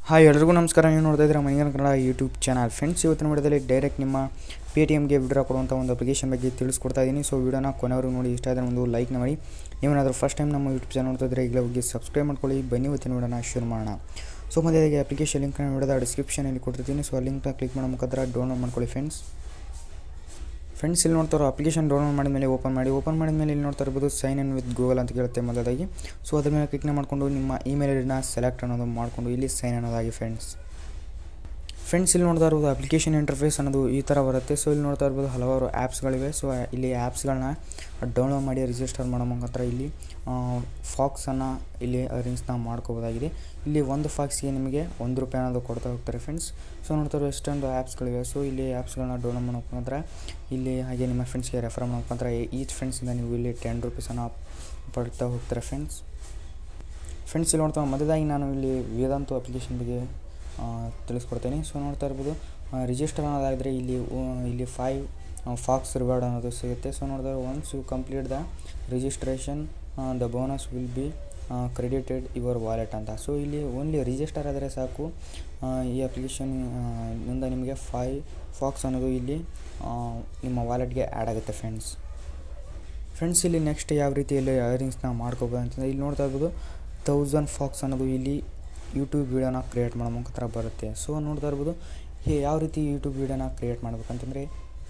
hi ಎಲ್ರಿಗೂ ನಮಸ್ಕಾರ ನೀವು ನೋಡ್ತಾ ಇದ್ದೀರಾ ಮನಿಗನ್ ಕನ್ನಡ ಯೂಟ್ಯೂಬ್ ಚಾನಲ್ ಫ್ರೆಂಡ್ಸ್ ಇವತ್ತಿನ ವಿಡಿಯೋದಲ್ಲಿ ಡೈರೆಕ್ಟ್ ನಿಮ್ಮ ಪೇ ಟಿ ಎಮ್ಗೆ ವಿಡ್ರಾ ಕೊಡುವಂಥ ಒಂದು ಅಪ್ಲಿಕೇಶನ್ ಬಗ್ಗೆ ತಿಳಿಸ್ಕೊಡ್ತಾ ಇದ್ದೀನಿ ಸೊ ವಿಡಿಯೋನ ಕೊನೆವರೆಗೂ ನೋಡಿ ಇಷ್ಟ ಆದರೆ ಒಂದು ಲೈಕ್ನ ಮಾಡಿ ನೀವೇನಾದರೂ ಫಸ್ಟ್ ಟೈಮ್ ನಮ್ಮ ಯೂಟ್ಯೂಬ್ ಚಾನಲ್ ನೋಡ್ತಾ ಇದ್ದರೆ ಈಗಲೇ ಹೋಗಿ ಸಬ್ಸ್ಕ್ರೈಬ್ ಮಾಡ್ಕೊಳ್ಳಿ ಬನ್ನಿ ಇವತ್ತಿನ ವಿಡಿಯೋನ ಶುರು ಮಾಡೋಣ ಸೊ ಮೊದಲಿಗೆ ಅಪ್ಲಿಕೇಶನ್ ಲಿಂಕ್ನ ವಿಡಿಯೋದ ಡಿಸ್ಕ್ರಿಪ್ಷನಲ್ಲಿ ಕೊಡ್ತಿದ್ದೀನಿ ಸೊ ಆ ಲಿಂಕ್ನ ಕ್ಲಿಕ್ ಮಾಡೋ ಮುಖಾಂತರ ಡೌನ್ಲೋಡ್ ಮಾಡ್ಕೊಳ್ಳಿ ಫ್ರೆಂಡ್ಸ್ ಫ್ರೆಂಡ್ಸ್ ಇಲ್ಲಿ ನೋಡ್ತಾರೋ ಅಪ್ಲಿಕೇಶನ್ ಡೌನ್ಲೋಡ್ ಮಾಡಿದ್ಮೇಲೆ ಓಪನ್ ಮಾಡಿ ಓಪನ್ ಮಾಡಿದ್ಮೇಲೆ ಇಲ್ಲಿ ನೋಡ್ತಾ ಇರ್ಬೋದು ಸೈನ್ ಇನ್ ವಿತ್ ಗೂಗಲ್ ಅಂತ ಕೇಳುತ್ತೆ ಮೊದಲಾಗಿ ಸೊ ಅದ್ರ ಮೇಲೆ ಕ್ಲಿಕ್ನ ಮಾಡಿಕೊಂಡು ನಿಮ್ಮ ಇಮೇಲ್ ಐಡಿನ ಸೆಲೆಕ್ಟ್ ಅನ್ನೋದು ಮಾಡಿಕೊಂಡು ಇಲ್ಲಿ ಸೈನ್ ಅನ್ನೋದಾಗಿ ಫ್ರೆಂಡ್ಸ್ ಫ್ರೆಂಡ್ಸ್ ಇಲ್ಲಿ ನೋಡ್ತಾ ಇರ್ಬೋದು ಅಪ್ಲಿಕೇಶನ್ ಇಂಟರ್ಫೇಸ್ ಅನ್ನೋದು ಈ ಥರ ಬರುತ್ತೆ ಸೊ ಇಲ್ಲಿ ನೋಡ್ತಾ ಇರ್ಬೋದು ಹಲವಾರು ಆ್ಯಪ್ಸ್ಗಳಿವೆ ಸೊ ಇಲ್ಲಿ ಆ್ಯಪ್ಸ್ಗಳನ್ನ ಡೌನ್ಲೋಡ್ ಮಾಡಿ ರಿಜಿಸ್ಟರ್ ಮಾಡೋ ಮುಖಾಂತರ ಇಲ್ಲಿ ಫಾಕ್ಸನ್ನು ಇಲ್ಲಿ ಅರೇಂಜ್ನ ಮಾಡ್ಕೋಬೋದಾಗಿದೆ ಇಲ್ಲಿ ಒಂದು ಫಾಕ್ಸ್ಗೆ ನಿಮಗೆ ಒಂದು ರೂಪಾಯಿ ಅನ್ನೋದು ಕೊಡ್ತಾ ಹೋಗ್ತಾರೆ ಫ್ರೆಂಡ್ಸ್ ಸೊ ನೋಡ್ತಾ ಇರೋ ಎಷ್ಟೊಂದು ಆ್ಯಪ್ಸ್ಗಳಿವೆ ಸೊ ಇಲ್ಲಿ ಆ್ಯಪ್ಸ್ಗಳನ್ನ ಡೌನ್ಲೋಡ್ ಮಾಡೋ ಮುಖಾಂತರ ಇಲ್ಲಿ ಹಾಗೆ ನಿಮ್ಮ ಫ್ರೆಂಡ್ಸ್ಗೆ ರೆಫರ್ ಮಾಡೋ ಮುಖಾಂತರ ಈಚ್ ಫ್ರೆಂಡ್ಸಿಂದ ನೀವು ಇಲ್ಲಿ ಟೆನ್ ರುಪೀಸನ್ನು ಪಡ್ತಾ ಹೋಗ್ತಾರೆ ಫ್ರೆಂಡ್ಸ್ ಫ್ರೆಂಡ್ಸ್ ಇಲ್ಲಿ ನೋಡ್ತಾ ಮೊದಲಾಗಿ ನಾನು ಇಲ್ಲಿ ವೇದಾಂತು ಅಪ್ಲಿಕೇಶನ್ ಬಗ್ಗೆ ತಿಳಿಸ್ಕೊಡ್ತೇನೆ ಸೊ ನೋಡ್ತಾ ಇರ್ಬೋದು ರಿಜಿಸ್ಟರ್ ಅನ್ನೋದಾದರೆ ಇಲ್ಲಿ ಇಲ್ಲಿ ಫೈವ್ ಫಾಕ್ಸ್ ರಿವಾರ್ಡ್ ಅನ್ನೋದು ಸಿಗುತ್ತೆ ಸೊ ನೋಡಿದ್ರೆ once you complete the registration the bonus will be credited your wallet ಅಂತ ಸೊ ಇಲ್ಲಿ ಓನ್ಲಿ ರಿಜಿಸ್ಟರ್ ಆದರೆ ಸಾಕು ಈ ಅಪ್ಲಿಕೇಶನ್ ಇಂದ ನಿಮಗೆ ಫೈ ಫಾಕ್ಸ್ ಅನ್ನೋದು ಇಲ್ಲಿ ನಿಮ್ಮ ವಾಲೆಟ್ಗೆ ಆ್ಯಡ್ ಆಗುತ್ತೆ ಫ್ರೆಂಡ್ಸ್ ಫ್ರೆಂಡ್ಸ್ ಇಲ್ಲಿ ನೆಕ್ಸ್ಟ್ ಯಾವ ರೀತಿಯಲ್ಲಿ ಅರ್ನಿಂಗ್ಸ್ನ ಮಾಡ್ಕೋಬೋದು ಅಂತಂದರೆ ಇಲ್ಲಿ ನೋಡ್ತಾ ಇರ್ಬೋದು ತೌಸಂಡ್ ಫಾಕ್ಸ್ ಅನ್ನೋದು ಇಲ್ಲಿ ಯೂಟ್ಯೂಬ್ ವೀಡಿಯೋನ ಕ್ರಿಯೇಟ್ ಮಾಡೋ ಮುಖಾಂತರ ಬರುತ್ತೆ ಸೊ ನೋಡ್ತಾ ಇರ್ಬೋದು ಯಾವ ರೀತಿ ಯೂಟ್ಯೂಬ್ ವೀಡಿಯೋನ ಕ್ರಿಯೇಟ್ ಮಾಡ್ಬೇಕಂತಂದರೆ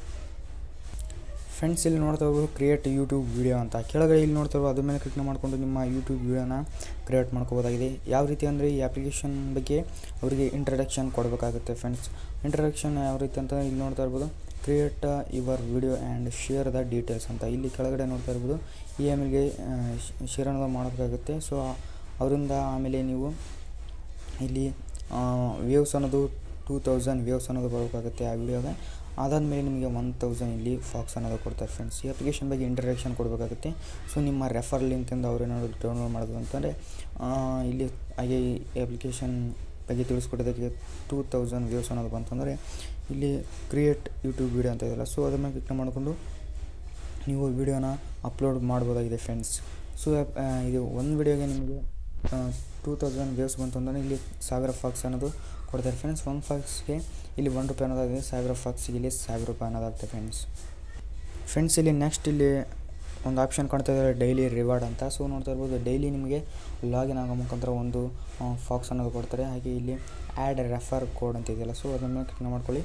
ಫ್ರೆಂಡ್ಸ್ ಇಲ್ಲಿ ನೋಡ್ತಾ ಇರ್ಬೋದು ಕ್ರಿಯೇಟ್ ಯೂಟ್ಯೂಬ್ ವೀಡಿಯೋ ಅಂತ ಕೆಳಗಡೆ ಇಲ್ಲಿ ನೋಡ್ತಾ ಇರ್ಬೋದು ಅದ್ರ ಮೇಲೆ ಕ್ಲಿಕ್ ಮಾಡಿಕೊಂಡು ನಿಮ್ಮ ಯೂಟ್ಯೂಬ್ ವೀಡಿಯೋನ ಕ್ರಿಯೇಟ್ ಮಾಡ್ಕೋಬೋದಾಗಿದೆ ಯಾವ ರೀತಿ ಅಂದರೆ ಈ ಅಪ್ಲಿಕೇಶನ್ ಬಗ್ಗೆ ಅವರಿಗೆ ಇಂಟ್ರಡಕ್ಷನ್ ಕೊಡಬೇಕಾಗುತ್ತೆ ಫ್ರೆಂಡ್ಸ್ ಇಂಟ್ರಡಕ್ಷನ್ ಯಾವ ರೀತಿ ಅಂತ ಇಲ್ಲಿ ನೋಡ್ತಾ ಇರ್ಬೋದು create your video and share the details ಅಂತ ಇಲ್ಲಿ ಕೆಳಗಡೆ ನೋಡ್ತಾ ಇರ್ಬೋದು ಈ ಆಮೇಲೆ ಶೇರ್ ಅನ್ನೋದು ಮಾಡಬೇಕಾಗುತ್ತೆ ಸೊ ಅವರಿಂದ ಆಮೇಲೆ ನೀವು ಇಲ್ಲಿ ವೇವ್ಸ್ ಅನ್ನೋದು ಟೂ ತೌಸಂಡ್ ವೇವ್ಸ್ ಅನ್ನೋದು ಬರಬೇಕಾಗುತ್ತೆ ಆ ವಿಡಿಯೋಗೆ ಅದಾದಮೇಲೆ ನಿಮಗೆ ಒನ್ ತೌಸಂಡ್ ಇಲ್ಲಿ ಫಾಕ್ಸ್ ಅನ್ನೋದು ಕೊಡ್ತಾರೆ ಫ್ರೆಂಡ್ಸ್ ಈ ಅಪ್ಲಿಕೇಶನ್ ಬಗ್ಗೆ ಇಂಟ್ರಡಕ್ಷನ್ ಕೊಡಬೇಕಾಗುತ್ತೆ ಸೊ ನಿಮ್ಮ ರೆಫರ್ ಲಿಂಕಿಂದ ಅವ್ರೇನಾದ್ರು ಡೌನ್ಲೋಡ್ ಮಾಡೋದು ಅಂತಂದರೆ ಇಲ್ಲಿ ಹಾಗೆ ಈ ಅಪ್ಲಿಕೇಶನ್ ಬಗ್ಗೆ ತಿಳಿಸ್ಕೊಡೋದಕ್ಕೆ ಟೂ ತೌಸಂಡ್ ವ್ಯೂಸ್ ಅನ್ನೋದು ಬಂತಂದರೆ ಇಲ್ಲಿ ಕ್ರಿಯೇಟ್ ಯೂಟ್ಯೂಬ್ ವೀಡಿಯೋ ಅಂತ ಇದೆಯಲ್ಲ ಸೊ ಅದ್ರ ಮೇಲೆ ಕ್ಲಿಕ್ ಮಾಡಿಕೊಂಡು ನೀವು ವೀಡಿಯೋನ ಅಪ್ಲೋಡ್ ಮಾಡ್ಬೋದಾಗಿದೆ ಫ್ರೆಂಡ್ಸ್ ಸೊ ಇದು ಒಂದು ವಿಡಿಯೋಗೆ ನಿಮಗೆ ಟೂ ತೌಸಂಡ್ ವ್ಯೂಸ್ ಬಂತು ಅಂದರೆ ಇಲ್ಲಿ ಸಾವಿರ ಫಾಕ್ಸ್ ಅನ್ನೋದು ಕೊಡ್ತಾರೆ ಫ್ರೆಂಡ್ಸ್ ಒಂದು ಫಾಕ್ಸ್ಗೆ ಇಲ್ಲಿ ಒಂದು ರೂಪಾಯಿ ಅನ್ನೋದಾಗಿದೆ ಸಾವಿರ ಫಾಕ್ಸಿಗೆ ಇಲ್ಲಿ ಸಾವಿರ ರೂಪಾಯಿ ಅನ್ನೋದಾಗುತ್ತೆ ಫ್ರೆಂಡ್ಸ್ ಫ್ರೆಂಡ್ಸ್ ಇಲ್ಲಿ ನೆಕ್ಸ್ಟ್ ಇಲ್ಲಿ ಒಂದು ಆಪ್ಷನ್ ಕಾಣ್ತಾ ಇದ್ದಾರೆ ಡೈಲಿ ರಿವಾರ್ಡ್ ಅಂತ ಸೊ ನೋಡ್ತಾ ಇರ್ಬೋದು ಡೈಲಿ ನಿಮಗೆ ಲಾಗಿನ್ ಆಗೋ ಮುಖಾಂತರ ಒಂದು ಫಾಕ್ಸ್ ಅನ್ನೋದು ಕೊಡ್ತಾರೆ ಹಾಗೆ ಇಲ್ಲಿ ಆ್ಯಡ್ ರೆಫರ್ ಕೋಡ್ ಅಂತ ಇದೆಯಲ್ಲ ಸೊ ಅದನ್ನು ಕ್ಲಿಕ್ ಮಾಡ್ಕೊಳ್ಳಿ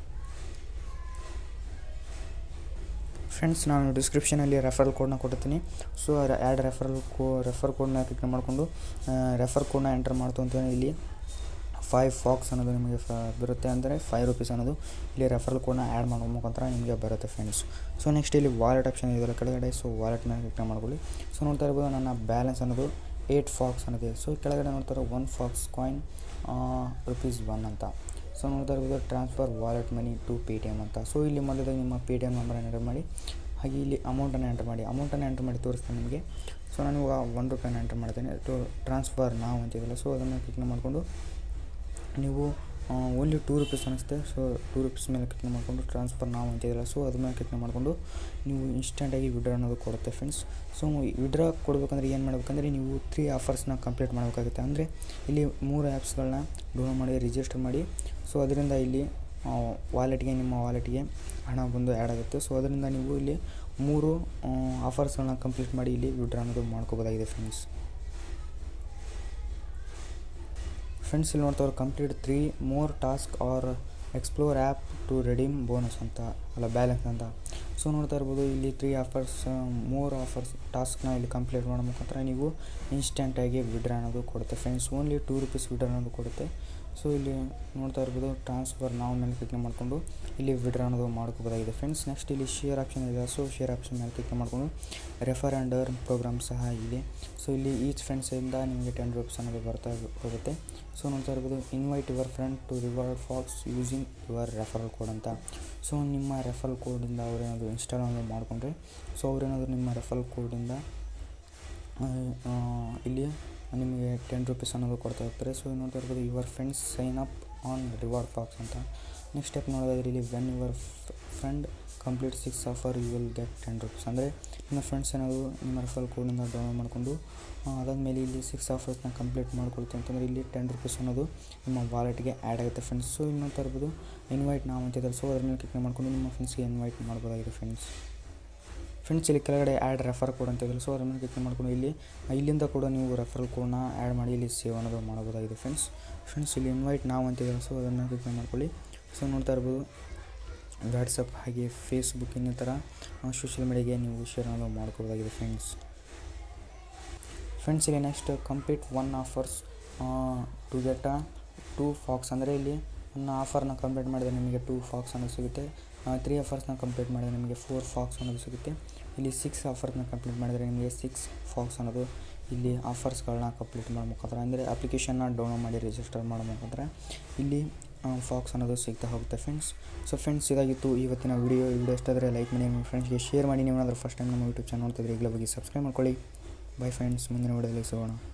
ಫ್ರೆಂಡ್ಸ್ ನಾನು ಡಿಸ್ಕ್ರಿಪ್ಷನಲ್ಲಿ ರೆಫರಲ್ ಕೋಡ್ನ ಕೊಡ್ತೀನಿ ಸೊ ಆ್ಯಡ್ ರೆಫರಲ್ ಕೋ ರೆಫರ್ ಕೋಡ್ನ ಕ್ಲಿಕ್ ಮಾಡಿಕೊಂಡು ರೆಫರ್ ಕೋಡ್ನ ಎಂಟರ್ ಮಾಡ್ತು ಅಂತ ಇಲ್ಲಿ ಫೈವ್ ಫಾಕ್ಸ್ ಅನ್ನೋದು ನಿಮಗೆ ಫ ಬರುತ್ತೆ ಅಂದರೆ ಫೈವ್ ರುಪೀಸ್ ಅನ್ನೋದು ಇಲ್ಲಿ ರೆಫರಲ್ ಕೋಡ್ನ ಆ್ಯಡ್ ಮಾಡೋ ಮುಖಾಂತರ ನಿಮಗೆ ಬರುತ್ತೆ ಫ್ರೆಂಡ್ಸ್ ಸೊ ನೆಕ್ಸ್ಟ್ ಇಲ್ಲಿ ವಾಲೆಟ್ ಆಪ್ಷನ್ ಇದೆಯಲ್ಲ ಕೆಳಗಡೆ ಸೊ ವಾಲೆಟ್ ಮೇಲೆ ಕ್ಲಿಕ್ ಮಾಡ್ಕೊಳ್ಳಿ ಸೊ ನೋಡ್ತಾ ಇರ್ಬೋದು ನನ್ನ ಬ್ಯಾಲೆನ್ಸ್ ಅನ್ನೋದು ಏಯ್ಟ್ ಫಾಕ್ಸ್ ಅನ್ನೋದು ಸೊ ಕೆಳಗಡೆ ನೋಡ್ತಾರೆ one Fox coin rupees one ಅಂತ ಸೊ ನೋಡ್ತಾ ಇರ್ಬೋದು transfer wallet money to Paytm ಅಂತ ಸೊ ಇಲ್ಲಿ ಮೊದಲಾಗಿ ನಿಮ್ಮ ಪೇ ಟಿ ಎಮ್ ನಂಬರನ್ನು ಎಂಟರ್ ಮಾಡಿ ಹಾಗೆ ಇಲ್ಲಿ ಅಮೌಂಟನ್ನು ಎಂಟರ್ ಮಾಡಿ ಅಮೌಂಟನ್ನು ಎಂಟರ್ ಮಾಡಿ ತೋರಿಸ್ತೇನೆ ನಿಮಗೆ ಸೊ ನಾನು ಇವಾಗ ಒನ್ ರೂಪಾಯಿನ ಎಂಟರ್ ಮಾಡ್ತೇನೆ ಟು ಟ್ರಾನ್ಸ್ಫರ್ ನಾವು ಅಂತಿದ್ದಲ್ಲ ಸೊ ಅದನ್ನು ಕ್ಲಿಕ್ ಮಾಡಿಕೊಂಡು ನೀವು ಓನ್ಲಿ ಟೂ ರುಪೀಸ್ ಅನಿಸುತ್ತೆ ಸೊ ಟೂ ರುಪೀಸ್ ಮೇಲೆ ಕ್ಲಿಕ್ ಮಾಡಿಕೊಂಡು ಟ್ರಾನ್ಸ್ಫರ್ ನಾವು ಅಂತಿದ್ದಿಲ್ಲ ಸೊ ಅದ್ರ ಮೇಲೆ ಕ್ಲಿಕ್ ಮಾಡಿಕೊಂಡು ನೀವು ಇನ್ಸ್ಟೆಂಟಾಗಿ ವಿಡ್ರಾ ಅನ್ನೋದು ಕೊಡುತ್ತೆ ಫ್ರೆಂಡ್ಸ್ ಸೊ ವಿಡ್ರಾ ಕೊಡಬೇಕಂದ್ರೆ ಏನು ಮಾಡಬೇಕಂದ್ರೆ ನೀವು ತ್ರೀ ಆಫರ್ಸ್ನ ಕಂಪ್ಲೀಟ್ ಮಾಡಬೇಕಾಗುತ್ತೆ ಅಂದರೆ ಇಲ್ಲಿ ಮೂರು ಆ್ಯಪ್ಸ್ಗಳನ್ನ ಡೌನ್ಲೋಡ್ ಮಾಡಿ ರಿಜಿಸ್ಟರ್ ಮಾಡಿ ಸೊ ಅದರಿಂದ ಇಲ್ಲಿ ವಾಲೆಟ್ಗೆ ನಿಮ್ಮ ವಾಲೆಟ್ಗೆ ಹಣ ಬಂದು ಆ್ಯಡ್ ಆಗುತ್ತೆ ಸೊ ಅದರಿಂದ ನೀವು ಇಲ್ಲಿ ಮೂರು ಆಫರ್ಸ್ಗಳನ್ನ ಕಂಪ್ಲೀಟ್ ಮಾಡಿ ಇಲ್ಲಿ ವಿಡ್ರಾ ಅನ್ನೋದು ಮಾಡ್ಕೋಬೋದಾಗಿದೆ ಫ್ರೆಂಡ್ಸ್ ಫ್ರೆಂಡ್ಸ್ ಇಲ್ಲಿ ನೋಡ್ತಾವ್ರು complete three more task or explore app to redeem bonus ಅಂತ ಅಲ್ಲ ಬ್ಯಾಲೆನ್ಸ್ ಅಂತ ಸೊ ನೋಡ್ತಾ ಇರ್ಬೋದು ಇಲ್ಲಿ ತ್ರೀ ಆಫರ್ಸ್ ಮೋರ್ ಆಫರ್ಸ್ ಟಾಸ್ಕ್ನ ಇಲ್ಲಿ ಕಂಪ್ಲೀಟ್ ಮಾಡೋ ಮುಖಾಂತರ ನೀವು ಇನ್ಸ್ಟೆಂಟಾಗಿ ವಿಡ್ರಾ ಅನ್ನೋದು ಕೊಡುತ್ತೆ friends only two rupees withdraw ಅನ್ನೋದು ಕೊಡುತ್ತೆ ಸೊ ಇಲ್ಲಿ ನೋಡ್ತಾ ಇರ್ಬೋದು ಟ್ರಾನ್ಸ್ಫರ್ ನಾವು ಮೇಲೆ ಕ್ಲಿಕ್ ಮಾಡಿಕೊಂಡು ಇಲ್ಲಿ ವಿಡ್ರಾ ಅನ್ನೋದು ಮಾಡ್ಕೋಬೋದಾಗಿದೆ ಫ್ರೆಂಡ್ಸ್ ನೆಕ್ಸ್ಟ್ ಇಲ್ಲಿ ಶೇರ್ ಆಪ್ಷನ್ ಇದೆ ಸೊ ಶೇರ್ ಆಪ್ಷನ್ ಮೇಲೆ ಕ್ಲಿಕ್ ಮಾಡಿಕೊಂಡು ರೆಫರ್ ಆ್ಯಂಡ್ ಅರ್ನ್ ಪ್ರೋಗ್ರಾಮ್ ಸಹ ಇದೆ ಸೊ ಇಲ್ಲಿ ಈಚ್ ಫ್ರೆಂಡ್ಸಿಂದ ನಿಮಗೆ ಟೆನ್ ರುಪೀಸ್ ಅನ್ನೋದು ಬರ್ತಾ ಹೋಗುತ್ತೆ ಸೊ ನೋಡ್ತಾ ಇರ್ಬೋದು invite your friend to Reward Fox using your referral code ಅಂತ ಸೊ ನಿಮ್ಮ ರೆಫರಲ್ ಕೋಡಿಂದ ಅವರೇನಾದರೂ ಇನ್ಸ್ಟಾಲ್ ಅನ್ನೋದು ಮಾಡಿಕೊಂಡ್ರೆ ಸೊ ಅವರೇನಾದರೂ ನಿಮ್ಮ ರೆಫರಲ್ ಕೋಡಿಂದ ಇಲ್ಲಿ ನಿಮಗೆ ಟೆನ್ ರುಪೀಸ್ ಅನ್ನೋದು ಕೊಡ್ತಾ ಹೋಗ್ತಾರೆ ಸೊ ನೋಡ್ತಾ ಇರ್ಬೋದು your friends sign up on Reward Fox ಅಂತ ನೆಕ್ಸ್ಟ್ ಸ್ಟೆಪ್ ನೋಡೋದಾದ್ರೆ ಇಲ್ಲಿ when your friend complete six offer you will get ten rupees ಅಂದರೆ ನಿಮ್ಮ ಫ್ರೆಂಡ್ಸ್ ಏನಾದರೂ ನಿಮ್ಮ ರೆಫರಲ್ ಕೋಡಿಂದ ಡೌನ್ಲೋಡ್ ಮಾಡಿಕೊಂಡು ಅದಾದಮೇಲೆ ಇಲ್ಲಿ ಸಿಕ್ಸ್ ಆಫರ್ಸ್ನ ಕಂಪ್ಲೀಟ್ ಮಾಡ್ಕೊಳ್ತೀವಿ ಅಂತಂದರೆ ಇಲ್ಲಿ ಟೆನ್ ರುಪೀಸ್ ಅನ್ನೋದು ನಿಮ್ಮ ವಾಲೆಟ್ಗೆ ಆ್ಯಡ್ ಆಗುತ್ತೆ ಫ್ರೆಂಡ್ಸ್ ಸೊ ಇನ್ನೂ ತರ್ಬೋದು ಇನ್ವೈಟ್ ನಾವು ಅಂತಿದ್ದಾರೆ ಸೊ ಅದ್ರ ಮೇಲೆ ಕ್ಲಿಕ್ ಮಾಡಿಕೊಂಡು ನಿಮ್ಮ ಫ್ರೆಂಡ್ಸ್ಗೆ ಇನ್ವೈಟ್ ಮಾಡ್ಬೋದಾಗಿದೆ ಫ್ರೆಂಡ್ಸ್ ಫ್ರೆಂಡ್ಸ್ ಇಲ್ಲಿ ಕೆಳಗಡೆ ಆ್ಯಡ್ ರೆಫರ್ ಕೋಡ್ ಅಂತ ಇದೆ ಸೊ ಅದ್ರ ಮೇಲೆ ಕ್ಲಿಕ್ ಮಾಡ್ಕೊಂಡು ಇಲ್ಲಿ ಇಲ್ಲಿಂದ ಕೂಡ ನೀವು ರೆಫರಲ್ ಕೋಡ್ನ ಆ್ಯಡ್ ಮಾಡಿ ಇಲ್ಲಿ ಸೇವ್ ಅನ್ನೋದು ಮಾಡ್ಬೋದಾಗಿದೆ ಫ್ರೆಂಡ್ಸ್ ಫ್ರೆಂಡ್ಸ್ ಇಲ್ಲಿ ಇನ್ವೈಟ್ ನಾವು ಅಂತಿದ್ದಾರೆ ಸೊ ಅದನ್ನು ಕ್ಲಿಕ್ ಮಾಡ್ಕೊಳ್ಳಿ ಸೊ ನೋಡ್ತಾ ಇರ್ಬೋದು ವಾಟ್ಸಪ್ ಹಾಗೆ ಫೇಸ್ಬುಕ್ ಇನ್ನಿತರ ಸೋಷಿಯಲ್ ಮೀಡಿಯಾಗೆ ನೀವು ಶೇರ್ ಅನ್ನೋದು ಮಾಡ್ಕೋಬೋದಾಗಿದೆ ಫ್ರೆಂಡ್ಸ್ ಫ್ರೆಂಡ್ಸ್ ಇಲ್ಲಿ next complete one offers to get two Fox ಅಂದರೆ ಇಲ್ಲಿ ನನ್ನ ಆಫರ್ನ ಕಂಪ್ಲೀಟ್ ಮಾಡಿದರೆ ನಿಮಗೆ ಟೂ ಫಾಕ್ಸ್ ಅನ್ನೋದು ಸಿಗುತ್ತೆ ತ್ರೀ ಆಫರ್ಸ್ನ ಕಂಪ್ಲೀಟ್ ಮಾಡಿದರೆ ನಿಮಗೆ ಫೋರ್ ಫಾಕ್ಸ್ ಅನ್ನೋದು ಸಿಗುತ್ತೆ ಇಲ್ಲಿ ಸಿಕ್ಸ್ ಆಫರ್ಸ್ನ ಕಂಪ್ಲೀಟ್ ಮಾಡಿದರೆ ನಿಮಗೆ ಸಿಕ್ಸ್ ಫಾಕ್ಸ್ ಅನ್ನೋದು ಇಲ್ಲಿ ಆಫರ್ಸ್ಗಳನ್ನ ಕಂಪ್ಲೀಟ್ ಮಾಡೋ ಮುಖಾಂತರ ಅಂದರೆ ಅಪ್ಲಿಕೇಶನ್ನ ಡೌನ್ಲೋಡ್ ಮಾಡಿ ರಿಜಿಸ್ಟರ್ ಮಾಡೋ ಮುಖಾಂತರ ಇಲ್ಲಿ ಫಾಕ್ಸ್ ಅನ್ನೋದು ಸಿಗ್ತಾ ಹೋಗುತ್ತೆ ಫ್ರೆಂಡ್ಸ್ ಸೊ ಫ್ರೆಂಡ್ಸ್ ಇದಾಗಿತ್ತು ಇವತ್ತಿನ ವಿಡಿಯೋ ಈ ವಿಡಿಯೋ ಇಷ್ಟಾದರೆ ಲೈಕ್ ಮಾಡಿ ನಿಮ್ಮ ಫ್ರೆಂಡ್ಸ್ಗೆ ಶೇರ್ ಮಾಡಿ ನೀವೇನಾದರೂ ಫಸ್ಟ್ ಟೈಮ್ ನಮ್ಮ ಯೂಟ್ಯೂಬ್ ಚಾನಲ್ ನೋಡ್ತಿದ್ರೆ ಈಗಲೇ ಬಗ್ಗೆ ಸಬ್ಸ್ಕ್ರೈಬ್ ಮಾಡ್ಕೊಳ್ಳಿ ಬೈ ಫ್ರೆಂಡ್ಸ್ ಮುಂದಿನ ವಿಡಿಯೋದಲ್ಲಿ ಸಿಗೋಣ